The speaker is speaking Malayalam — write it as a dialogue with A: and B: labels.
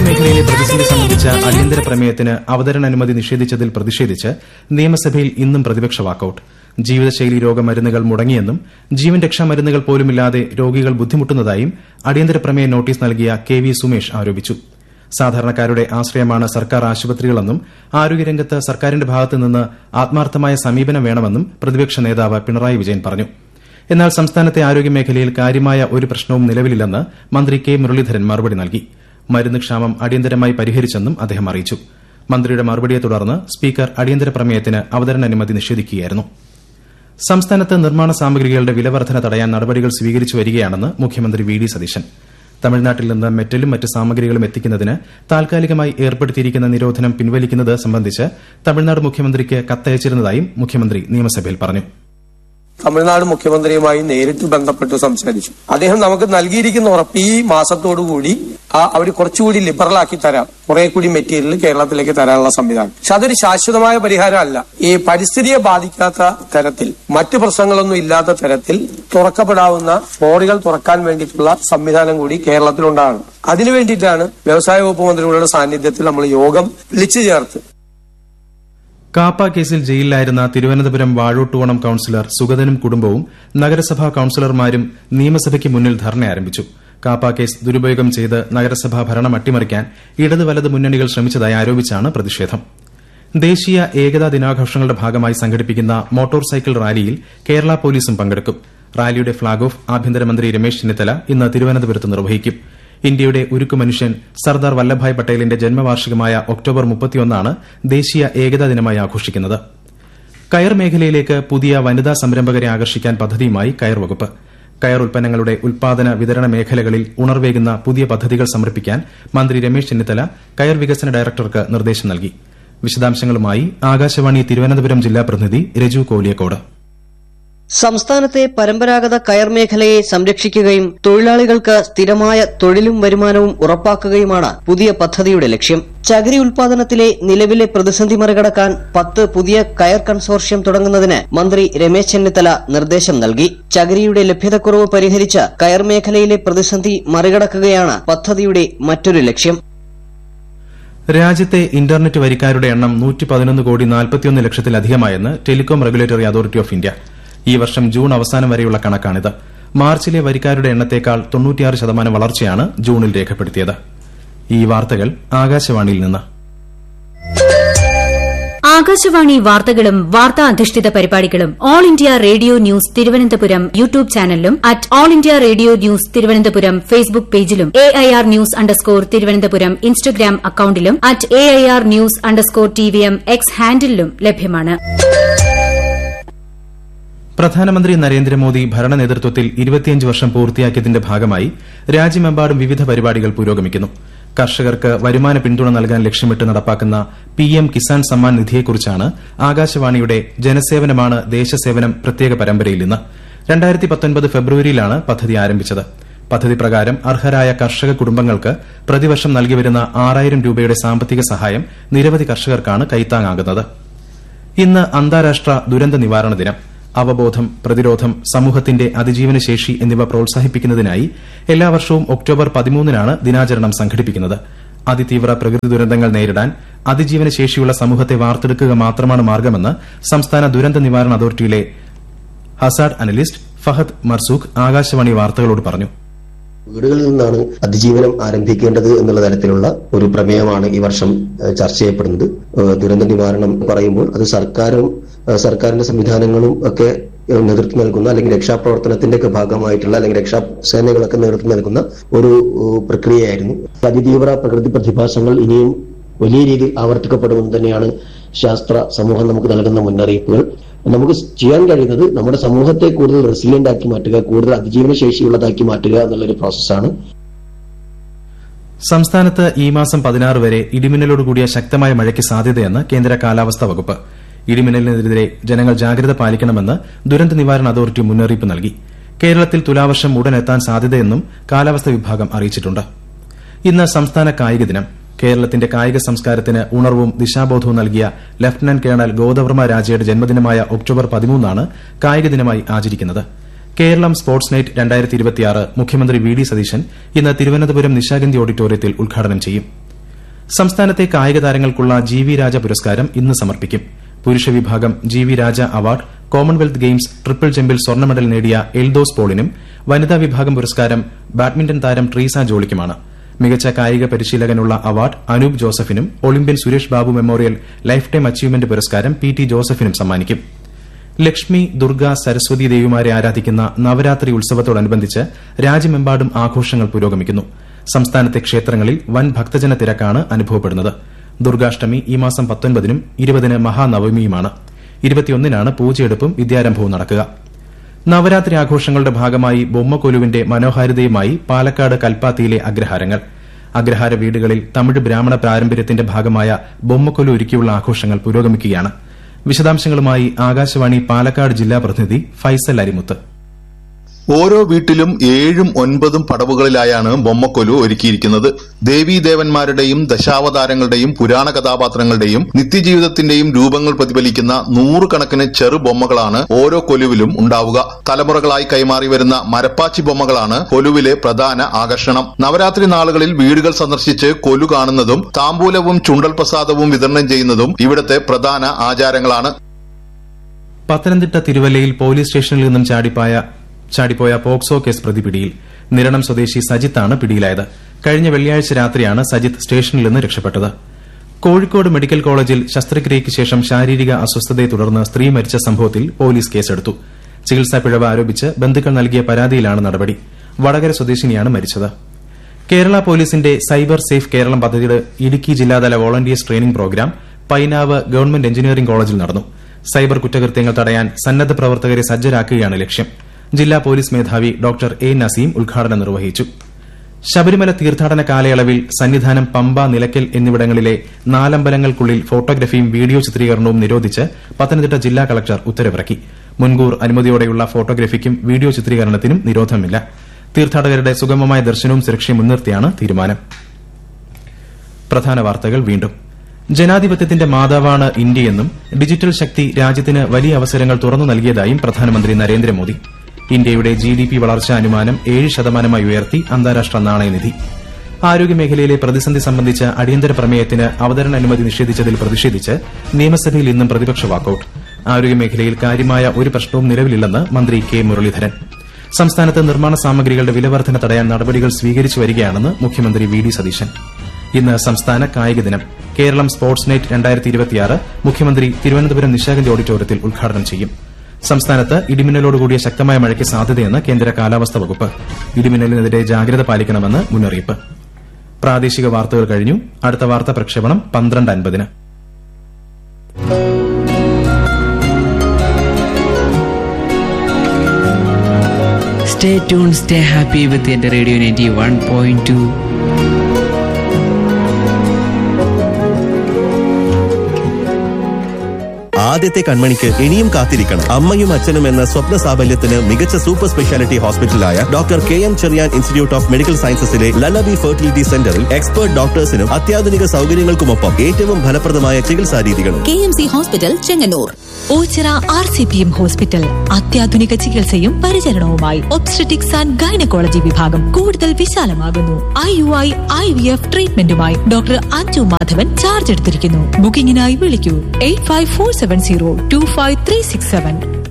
A: മേഖലയിലെ പ്രതിസന്ധി സംബന്ധിച്ച അടിയന്തര പ്രമേയത്തിന് അവതരണാനുമതി നിഷേധിച്ചതിൽ പ്രതിഷേധിച്ച് നിയമസഭയിൽ ഇന്നും പ്രതിപക്ഷ വാക്കൌട്ട് ജീവിതശൈലി രോഗമരുന്നുകൾ മുടങ്ങിയെന്നും ജീവൻ രക്ഷാ മരുന്നുകൾ പോലുമില്ലാതെ രോഗികൾ ബുദ്ധിമുട്ടുന്നതായും അടിയന്തര പ്രമേയ നോട്ടീസ് നൽകിയ കെ വി സുമേഷ് ആരോപിച്ചു സാധാരണക്കാരുടെ ആശ്രയമാണ് സർക്കാർ ആശുപത്രികളെന്നും ആരോഗ്യരംഗത്ത് സർക്കാരിന്റെ ഭാഗത്തുനിന്ന് ആത്മാർത്ഥമായ സമീപനം വേണമെന്നും പ്രതിപക്ഷ നേതാവ് പിണറായി വിജയൻ പറഞ്ഞു എന്നാൽ സംസ്ഥാനത്തെ ആരോഗ്യമേഖലയിൽ കാര്യമായ ഒരു പ്രശ്നവും നിലവിലില്ലെന്ന് മന്ത്രി കെ മുരളീധരൻ മറുപടി നൽകി മരുന്ന് ക്ഷാമം അടിയന്തരമായി പരിഹരിച്ചെന്നും അദ്ദേഹം അറിയിച്ചു മന്ത്രിയുടെ മറുപടിയെ തുടർന്ന് സ്പീക്കർ അടിയന്തര പ്രമേയത്തിന് അവതരണാനുമതി നിഷേധിക്കുകയായിരുന്നു സംസ്ഥാനത്ത് നിർമ്മാണ സാമഗ്രികളുടെ വിലവർധന തടയാൻ നടപടികൾ സ്വീകരിച്ചു വരികയാണെന്ന് മുഖ്യമന്ത്രി വി ഡി സതീശൻ തമിഴ്നാട്ടിൽ നിന്ന് മെറ്റലും മറ്റ് സാമഗ്രികളും എത്തിക്കുന്നതിന് താൽക്കാലികമായി ഏർപ്പെടുത്തിയിരിക്കുന്ന നിരോധനം പിൻവലിക്കുന്നത് സംബന്ധിച്ച് തമിഴ്നാട് മുഖ്യമന്ത്രിക്ക് കത്തയച്ചിരുന്നതായും മുഖ്യമന്ത്രി നിയമസഭയിൽ പറഞ്ഞു
B: തമിഴ്നാട് മുഖ്യമന്ത്രിയുമായി നേരിട്ട് ബന്ധപ്പെട്ട് സംസാരിച്ചു അദ്ദേഹം നമുക്ക് നൽകിയിരിക്കുന്ന ഉറപ്പ് ഈ മാസത്തോടുകൂടി അവർ കുറച്ചുകൂടി ലിബറൽ ആക്കി തരാം കുറെ കൂടി മെറ്റീരിയൽ കേരളത്തിലേക്ക് തരാനുള്ള സംവിധാനം പക്ഷെ അതൊരു ശാശ്വതമായ പരിഹാരമല്ല ഈ പരിസ്ഥിതിയെ ബാധിക്കാത്ത തരത്തിൽ മറ്റു പ്രശ്നങ്ങളൊന്നും ഇല്ലാത്ത തരത്തിൽ തുറക്കപ്പെടാവുന്ന ഫോറുകൾ തുറക്കാൻ വേണ്ടിയിട്ടുള്ള സംവിധാനം കൂടി കേരളത്തിലുണ്ടാകണം അതിനു വേണ്ടിയിട്ടാണ് വ്യവസായ വകുപ്പ് മന്ത്രിയുടെ സാന്നിധ്യത്തിൽ നമ്മൾ യോഗം വിളിച്ചു ചേർത്ത്
A: കാപ്പ കേസിൽ ജയിലിലായിരുന്ന തിരുവനന്തപുരം വാഴോട്ടുകോണം കൌൺസിലർ സുഗതനും കുടുംബവും നഗരസഭാ കൌൺസിലർമാരും നിയമസഭയ്ക്ക് മുന്നിൽ ധർണ ആരംഭിച്ചു കാപ്പ കേസ് ദുരുപയോഗം ചെയ്ത് നഗരസഭാ ഭരണം അട്ടിമറിക്കാൻ ഇടത് വലത് മുന്നണികൾ ശ്രമിച്ചതായി ആരോപിച്ചാണ് പ്രതിഷേധം ദേശീയ ഏകതാ ദിനാഘോഷങ്ങളുടെ ഭാഗമായി സംഘടിപ്പിക്കുന്ന മോട്ടോർ സൈക്കിൾ റാലിയിൽ കേരള പോലീസും പങ്കെടുക്കും റാലിയുടെ ഫ്ളാഗ് ഓഫ് ആഭ്യന്തരമന്ത്രി രമേശ് ചെന്നിത്തല ഇന്ന് തിരുവനന്തപുരത്ത് നിർവഹിക്കും ഇന്ത്യയുടെ ഉരുക്കു മനുഷ്യൻ സർദാർ വല്ലഭായ് പട്ടേലിന്റെ ജന്മവാർഷികമായ ഒക്ടോബർ മുപ്പത്തിയൊന്നാണ് ദേശീയ ഏകതാ ദിനമായി ആഘോഷിക്കുന്നത് കയർ മേഖലയിലേക്ക് പുതിയ വനിതാ സംരംഭകരെ ആകർഷിക്കാൻ പദ്ധതിയുമായി കയർ വകുപ്പ് കയർ ഉൽപ്പന്നങ്ങളുടെ ഉൽപാദന വിതരണ മേഖലകളിൽ ഉണർവേകുന്ന പുതിയ പദ്ധതികൾ സമർപ്പിക്കാൻ മന്ത്രി രമേശ് ചെന്നിത്തല കയർ വികസന ഡയറക്ടർക്ക് നിർദ്ദേശം നൽകി വിശദാംശങ്ങളുമായി ആകാശവാണി തിരുവനന്തപുരം ജില്ലാ പ്രതിനിധി രജു കോലിയക്കോട്
C: സംസ്ഥാനത്തെ പരമ്പരാഗത കയർ മേഖലയെ സംരക്ഷിക്കുകയും തൊഴിലാളികൾക്ക് സ്ഥിരമായ തൊഴിലും വരുമാനവും ഉറപ്പാക്കുകയുമാണ് പുതിയ പദ്ധതിയുടെ ലക്ഷ്യം ചകിരി ഉൽപാദനത്തിലെ നിലവിലെ പ്രതിസന്ധി മറികടക്കാൻ പത്ത് പുതിയ കയർ കൺസോർഷ്യം തുടങ്ങുന്നതിന് മന്ത്രി രമേശ് ചെന്നിത്തല നിർദ്ദേശം നൽകി ചകിരിയുടെ ലഭ്യതക്കുറവ് പരിഹരിച്ച് കയർ മേഖലയിലെ പ്രതിസന്ധി മറികടക്കുകയാണ് പദ്ധതിയുടെ മറ്റൊരു ലക്ഷ്യം
A: രാജ്യത്തെ ഇന്റർനെറ്റ് വരിക്കാരുടെ എണ്ണം നൂറ്റി പതിനൊന്ന് കോടി നാൽപ്പത്തിയൊന്ന് ലക്ഷത്തിലധികമായെന്ന് telecom regulatory authority of India ഈ വർഷം ജൂൺ അവസാനം വരെയുള്ള കണക്കാണിത് മാർച്ചിലെ വരിക്കാരുടെ എണ്ണത്തേക്കാൾ തൊണ്ണൂറ്റിയാറ് ശതമാനം വളർച്ചയാണ് ജൂണിൽ രേഖപ്പെടുത്തിയത് ഈ വാർത്തകൾ ആകാശവാണിയിൽ നിന്ന്
D: ആകാശവാണി വാർത്തകളും വാർത്താ അധിഷ്ഠിത പരിപാടികളും All India Radio news Thiruvananthapuram YouTube ചാനലിലും at All India Radio news Thiruvananthapuram Facebook പേജിലും A I R news underscore Thiruvananthapuram Instagram അക്കൌണ്ടിലും at A I R news underscore T V M X ഹാൻഡിലും ലഭ്യമാണ്
A: പ്രധാനമന്ത്രി നരേന്ദ്രമോദി ഭരണ നേതൃത്വത്തിൽ ഇരുപത്തിയഞ്ച് വർഷം പൂർത്തിയാക്കിയതിന്റെ ഭാഗമായി രാജ്യമെമ്പാടും വിവിധ പരിപാടികൾ പുരോഗമിക്കുന്നു കർഷകർക്ക് വരുമാന പിന്തുണ നൽകാൻ ലക്ഷ്യമിട്ട് നടപ്പാക്കുന്ന പിഎം കിസാൻ സമ്മാൻ നിധിയെക്കുറിച്ചാണ് ആകാശവാണിയുടെ ജനസേവനമാണ് ദേശസേവനം പ്രത്യേക പരമ്പരയിൽ ഇന്ന് ഫെബ്രുവരിയിലാണ് പദ്ധതി ആരംഭിച്ചത് പദ്ധതി പ്രകാരം അർഹരായ കർഷക കുടുംബങ്ങൾക്ക് പ്രതിവർഷം നൽകിവരുന്ന ആറായിരം രൂപയുടെ സാമ്പത്തിക സഹായം നിരവധി കർഷകർക്കാണ് കൈത്താങ്ങാകുന്നത് ഇന്ന് അന്താരാഷ്ട്ര ദുരന്ത നിവാരണ ദിനം അവബോധം പ്രതിരോധം സമൂഹത്തിന്റെ അതിജീവന ശേഷി എന്നിവ പ്രോത്സാഹിപ്പിക്കുന്നതിനായി എല്ലാ വർഷവും ഒക്ടോബർ പതിമൂന്നിനാണ് ദിനാചരണം സംഘടിപ്പിക്കുന്നത് അതിതീവ്ര പ്രകൃതി ദുരന്തങ്ങൾ നേരിടാൻ അതിജീവന ശേഷിയുള്ള സമൂഹത്തെ വാർത്തെടുക്കുക മാത്രമാണ് മാർഗമെന്ന് സംസ്ഥാന ദുരന്ത നിവാരണ അതോറിറ്റിയിലെ ഹസാഡ് അനലിസ്റ്റ് ഫഹദ് മർസൂഖ് ആകാശവാണി വാർത്തകളോട് പറഞ്ഞു
E: വീടുകളിൽ നിന്നാണ് അതിജീവനം ആരംഭിക്കേണ്ടത് എന്നുള്ള തരത്തിലുള്ള ഒരു പ്രമേയമാണ് ഈ വർഷം ചർച്ച ചെയ്യപ്പെടുന്നത് ദുരന്ത നിവാരണം പറയുമ്പോൾ അത് സർക്കാരും സർക്കാരിന്റെ സംവിധാനങ്ങളും ഒക്കെ നേതൃത്വം നൽകുന്ന അല്ലെങ്കിൽ രക്ഷാപ്രവർത്തനത്തിന്റെ ഒക്കെ ഭാഗമായിട്ടുള്ള അല്ലെങ്കിൽ രക്ഷാസേനകളൊക്കെ നേതൃത്വം നൽകുന്ന ഒരു പ്രക്രിയയായിരുന്നു അതിതീവ്ര പ്രകൃതി പ്രതിഭാസങ്ങൾ ഇനിയും വലിയ രീതിയിൽ ആവർത്തിക്കപ്പെടുമെന്ന് തന്നെയാണ് ശാസ്ത്ര സമൂഹം നമുക്ക് നൽകുന്ന മുന്നറിയിപ്പുകൾ നമുക്ക് ചെയ്യാൻ കഴിയുന്നത് നമ്മുടെ സമൂഹത്തെ കൂടുതൽ റെസിലിയന്റ് ആക്കി മാറ്റുക കൂടുതൽ അതിജീവന ശേഷിയുള്ളതാക്കി മാറ്റുക എന്നുള്ളൊരു പ്രോസസ്സാണ്
A: സംസ്ഥാനത്ത് ഈ മാസം പതിനാറ് വരെ ഇടിമിന്നലോടുകൂടിയ ശക്തമായ മഴയ്ക്ക് സാധ്യതയെന്ന് കേന്ദ്ര കാലാവസ്ഥാ വകുപ്പ് ഇടിമിന്നലിനെതിരെ ജനങ്ങൾ ജാഗ്രത പാലിക്കണമെന്ന് ദുരന്ത നിവാരണ അതോറിറ്റി മുന്നറിയിപ്പ് നൽകി കേരളത്തിൽ തുലാവർഷം ഉടനെത്താൻ സാധ്യതയെന്നും കാലാവസ്ഥാ വിഭാഗം അറിയിച്ചിട്ടുണ്ട് ഇന്ന് സംസ്ഥാന കായിക ദിനം കേരളത്തിന്റെ കായിക സംസ്കാരത്തിന് ഉണർവും ദിശാബോധവും നൽകിയ ലഫ്റ്റനന്റ് കേണൽ ഗോദവർമ്മ രാജയുടെ ജന്മദിനമായ ഒക്ടോബർ പതിമൂന്നാണ് കായിക ദിനമായി ആചരിക്കുന്നത് കേരളം സ്പോർട്സ് നൈറ്റ് മുഖ്യമന്ത്രി വി ഡി സതീശൻ ഇന്ന് തിരുവനന്തപുരം നിശാഗന്ധി ഓഡിറ്റോറിയത്തിൽ ഉദ്ഘാടനം ചെയ്യും സംസ്ഥാനത്തെ കായിക താരങ്ങൾക്കുള്ള ജി വി രാജ പുരസ്കാരം ഇന്ന് സമർപ്പിക്കും പുരുഷ വിഭാഗം G V Raja award Commonwealth Games triple ജമ്പിൽ സ്വർണ്ണ മെഡൽ നേടിയ എൽദോസ് പോളിനും വനിതാ വിഭാഗം പുരസ്കാരം ബാഡ്മിന്റൺ താരം ട്രീസ ജോളിക്കുമാണ് മികച്ച കായിക പരിശീലകനുള്ള അവാർഡ് അനൂപ് ജോസഫിനും Olympian Suresh Babu memorial lifetime achievement പുരസ്കാരം പി ടി ജോസഫിനും സമ്മാനിക്കും ലക്ഷ്മി ദുർഗ സരസ്വതി ദേവിമാരെ ആരാധിക്കുന്ന നവരാത്രി ഉത്സവത്തോടനുബന്ധിച്ച് രാജ്യമെമ്പാടും ആഘോഷങ്ങൾ പുരോഗമിക്കുന്നു സംസ്ഥാനത്തെ ക്ഷേത്രങ്ങളിൽ വൻ ഭക്തജന തിരക്കാണ് അനുഭവപ്പെടുന്നത് ദുർഗാഷ്ടമി ഈ മാസം പത്തൊൻപതിനും ഇരുപതിന് മഹാനവമിയുമാണ് ഇരുപത്തിയൊന്നിനാണ് പൂജയെടുപ്പും വിദ്യാരംഭവും നടക്കുക നവരാത്രി ആഘോഷങ്ങളുടെ ഭാഗമായി ബൊമ്മക്കൊലുവിന്റെ മനോഹാരിതയുമായി പാലക്കാട് കൽപ്പാത്തിയിലെ അഗ്രഹാരങ്ങൾ അഗ്രഹാര വീടുകളിൽ തമിഴ് ബ്രാഹ്മണ പാരമ്പര്യത്തിന്റെ ഭാഗമായ ബൊമ്മക്കൊലു ഒരുക്കിയുള്ള ആഘോഷങ്ങൾ പുരോഗമിക്കുകയാണ് വിശദാംശങ്ങളുമായി ആകാശവാണി പാലക്കാട് ജില്ലാ പ്രതിനിധി ഫൈസൽ അരിമുത്ത്
F: ഓരോ വീട്ടിലും ഏഴും ഒൻപതും പടവുകളിലായാണ് ബൊമ്മക്കൊലു ഒരുക്കിയിരിക്കുന്നത് ദേവീദേവന്മാരുടെയും ദശാവതാരങ്ങളുടെയും പുരാണ കഥാപാത്രങ്ങളുടെയും നിത്യജീവിതത്തിന്റെയും രൂപങ്ങൾ പ്രതിഫലിക്കുന്ന നൂറുകണക്കിന് ചെറു ബൊമ്മകളാണ് ഓരോ കൊലുവിലും ഉണ്ടാവുക തലമുറകളായി കൈമാറി വരുന്ന മരപ്പാച്ചി ബൊമ്മകളാണ് കൊലുവിലെ പ്രധാന ആകർഷണം നവരാത്രി നാളുകളിൽ വീടുകൾ സന്ദർശിച്ച് കൊലു കാണുന്നതും താമ്പൂലവും ചുണ്ടൽ പ്രസാദവും വിതരണം ചെയ്യുന്നതും ഇവിടത്തെ പ്രധാന ആചാരങ്ങളാണ്
A: പത്തനംതിട്ട തിരുവല്ലയിൽ പോലീസ് സ്റ്റേഷനിൽ നിന്നും ചാടിപ്പായ ചാടിപ്പോയ പോക്സോ കേസ് പ്രതി പിടിയിൽ നിരണം സ്വദേശി സജിത്താണ് പിടിയിലായത് കഴിഞ്ഞ വെള്ളിയാഴ്ച രാത്രിയാണ് സജിത്ത് സ്റ്റേഷനിൽ നിന്ന് രക്ഷപ്പെട്ടത് കോഴിക്കോട് മെഡിക്കൽ കോളേജിൽ ശസ്ത്രക്രിയയ്ക്ക് ശേഷം ശാരീരിക അസ്വസ്ഥതയെ തുടർന്ന് സ്ത്രീ മരിച്ച സംഭവത്തിൽ പോലീസ് കേസെടുത്തു ചികിത്സാ പിഴവ് ആരോപിച്ച് ബന്ധുക്കൾ നൽകിയ പരാതിയിലാണ് നടപടി വടകര സ്വദേശിനിയാണ് മരിച്ചത് കേരള പോലീസിന്റെ സൈബർ സേഫ് കേരളം പദ്ധതിയുടെ ഇടുക്കി ജില്ലാതല volunteers training programme Painavu government engineering കോളേജിൽ നടന്നു സൈബർ കുറ്റകൃത്യങ്ങൾ തടയാൻ സന്നദ്ധ പ്രവർത്തകരെ സജ്ജരാക്കുകയാണ് ലക്ഷ്യം ജില്ലാ പോലീസ് മേധാവി ഡോക്ടർ എ നസീം ഉദ്ഘാടനം നിർവഹിച്ചു ശബരിമല തീർത്ഥാടന കാലയളവിൽ സന്നിധാനം പമ്പ നിലയ്ക്കൽ എന്നിവിടങ്ങളിലെ നാലമ്പലങ്ങൾക്കുള്ളിൽ ഫോട്ടോഗ്രഫിയും വീഡിയോ ചിത്രീകരണവും നിരോധിച്ച് പത്തനംതിട്ട ജില്ലാ കളക്ടർ ഉത്തരവിറക്കി മുൻകൂർ അനുമതിയോടെയുള്ള ഫോട്ടോഗ്രഫിക്കും വീഡിയോ ചിത്രീകരണത്തിനും നിരോധനമില്ല തീർത്ഥാടകരുടെ സുഗമമായ ദർശനവും സുരക്ഷയും മുൻനിർത്തിയാണ് തീരുമാനം പ്രധാന വാർത്തകൾ വീണ്ടും ജനാധിപത്യത്തിന്റെ മാതാവാണ് ഇന്ത്യയെന്നും ഡിജിറ്റൽ ശക്തി രാജ്യത്തിന് വലിയ അവസരങ്ങൾ തുറന്നു നൽകിയതായും പ്രധാനമന്ത്രി നരേന്ദ്രമോദി ഇന്ത്യയുടെ ജി ഡി പി വളർച്ചാ അനുമാനം ഏഴ് ശതമാനമായി ഉയർത്തി അന്താരാഷ്ട്ര നാണയനിധി ആരോഗ്യമേഖലയിലെ പ്രതിസന്ധി സംബന്ധിച്ച അടിയന്തര പ്രമേയത്തിന് അവതരണ അനുമതി നിഷേധിച്ചതിൽ പ്രതിഷേധിച്ച് നിയമസഭയിൽ ഇന്നും പ്രതിപക്ഷ വാക്കൌട്ട് ആരോഗ്യമേഖലയിൽ കാര്യമായ ഒരു പ്രശ്നവും നിലവിലില്ലെന്ന് മന്ത്രി കെ മുരളീധരൻ സംസ്ഥാനത്ത് നിർമ്മാണ സാമഗ്രികളുടെ വിലവർധന തടയാൻ നടപടികൾ സ്വീകരിച്ചു വരികയാണെന്ന് മുഖ്യമന്ത്രി വി ഡി സതീശൻ ഇന്ന് സംസ്ഥാന കായിക ദിനം കേരളം സ്പോർട്സ് നൈറ്റ് രണ്ടായിരത്തി ഇരുപത്തിയാറ് മുഖ്യമന്ത്രി തിരുവനന്തപുരം നിശാഗന്ധി ഓഡിറ്റോറിയത്തിൽ ഉദ്ഘാടനം ചെയ്യും സംസ്ഥാനത്ത് ഇടിമിന്നലോടുകൂടിയ ശക്തമായ മഴയ്ക്ക് സാധ്യതയെന്ന് കേന്ദ്ര കാലാവസ്ഥാ വകുപ്പ് ഇടിമിന്നലിനെതിരെ ജാഗ്രത പാലിക്കണമെന്ന് മുന്നറിയിപ്പ് പ്രാദേശിക വാർത്തകൾ കഴിഞ്ഞു അടുത്ത വാർത്താ പ്രക്ഷേപണം പന്ത്രണ്ട് അൻപതിന്
G: Stay tuned, stay happy with the Radio 91.2.
H: ആദ്യത്തെ കൺമണിക്ക് ഇനിയും കാത്തിരിക്കണം അമ്മയും അച്ഛനും എന്ന സ്വപ്ന സാഫല്യത്തിന് മികച്ച സൂപ്പർ സ്പെഷ്യാലിറ്റി ഹോസ്പിറ്റലായ doctor K M Cherian institute of medical സയൻസസിലെ ലലബി ഫെർട്ടിലിറ്റി സെന്ററിൽ എക്സ്പേർട്ട് ഡോക്ടേഴ്സിനും അത്യാധുനിക സൗകര്യങ്ങൾക്കുമൊപ്പം ഏറ്റവും ഫലപ്രദമായ ചികിത്സാ രീതികളും
I: K M C hospital Chengannur Ochira R C P M hospital അത്യാധുനിക ചികിത്സയും പരിചരണവുമായി ഒബ്സ്ട്രറ്റിക്സ് ആൻഡ് ഗൈനക്കോളജി വിഭാഗം കൂടുതൽ വിശാലമാകുന്നു I U I I V F ട്രീറ്റ്മെന്റുമായി ഡോക്ടർ അഞ്ജു മാധവൻ ചാർജ് എടുത്തിരിക്കുന്നു ബുക്കിംഗിനായി വിളിക്കൂ eight five four seven zero two five three six seven